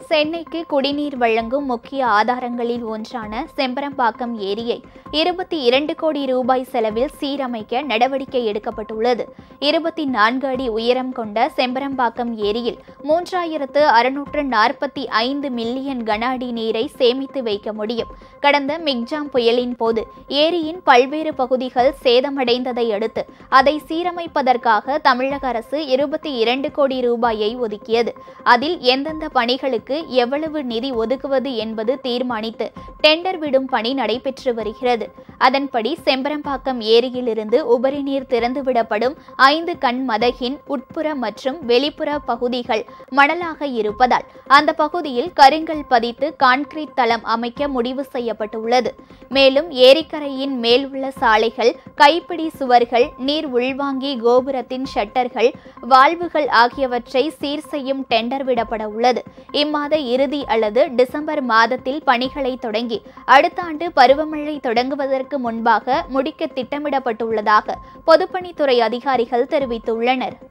சென்னைக்கு குடிநீர் வழங்கும் முக்கிய ஆதாரங்களில் ஒன்றான செம்பரம்பாக்கம் ஏரியை இருபத்தி இரண்டு கோடி ரூபாய் செலவில் சீரமைக்க நடவடிக்கை எடுக்கப்பட்டுள்ளது இருபத்தி நான்கு அடி உயரம் கொண்ட செம்பரம்பாக்கம் ஏரியில் மூன்றாயிரத்து அறுநூற்று நாற்பத்தி ஐந்து மில்லியன் கன அடி நீரை சேமித்து வைக்க முடியும் கடந்த மிக்ஜாம் புயலின் போது ஏரியின் பல்வேறு பகுதிகள் சேதமடைந்ததை அடுத்து அதை சீரமைப்பதற்காக தமிழக அரசு இருபத்தி இரண்டு கோடி ரூபாயை ஒதுக்கியது அதில் எந்தெந்த பணிகளுக்கு எவ்வளவு நிதி ஒதுக்குவது என்பது தீர்மானித்து டெண்டர் விடும் பணி நடைபெற்று வருகிறது அதன்படி செம்பரம்பாக்கம் ஏரியிலிருந்து உபரி நீர் திறந்துவிடப்படும் ஐந்து கண் மதகின் உட்புற மற்றும் வெளிப்புற பகுதிகள் மணலாக இருப்பதால் அந்த பகுதியில் கருங்கல் பதித்து கான்கிரீட் தளம் அமைக்க முடிவு செய்யப்பட்டுள்ளது மேலும் ஏரிக்கரையின் மேல் உள்ள சாலைகள் கைப்பிடி சுவர்கள் நீர் உள்வாங்கி கோபுரத்தின் ஷட்டர்கள் வால்வுகள் ஆகியவற்றை சீர் செய்யும் டெண்டர் விடப்பட உள்ளது இம்மாத இறுதி அல்லது டிசம்பர் மாதத்தில் பணிகளை தொடங்கி அடுத்த ஆண்டு பருவமழை தொடங்குவதற்கு முன்பாக முடிக்க திட்டமிடப்பட்டுள்ளதாக பொதுப்பணித்துறை அதிகாரிகள் தெரிவித்துள்ளனர்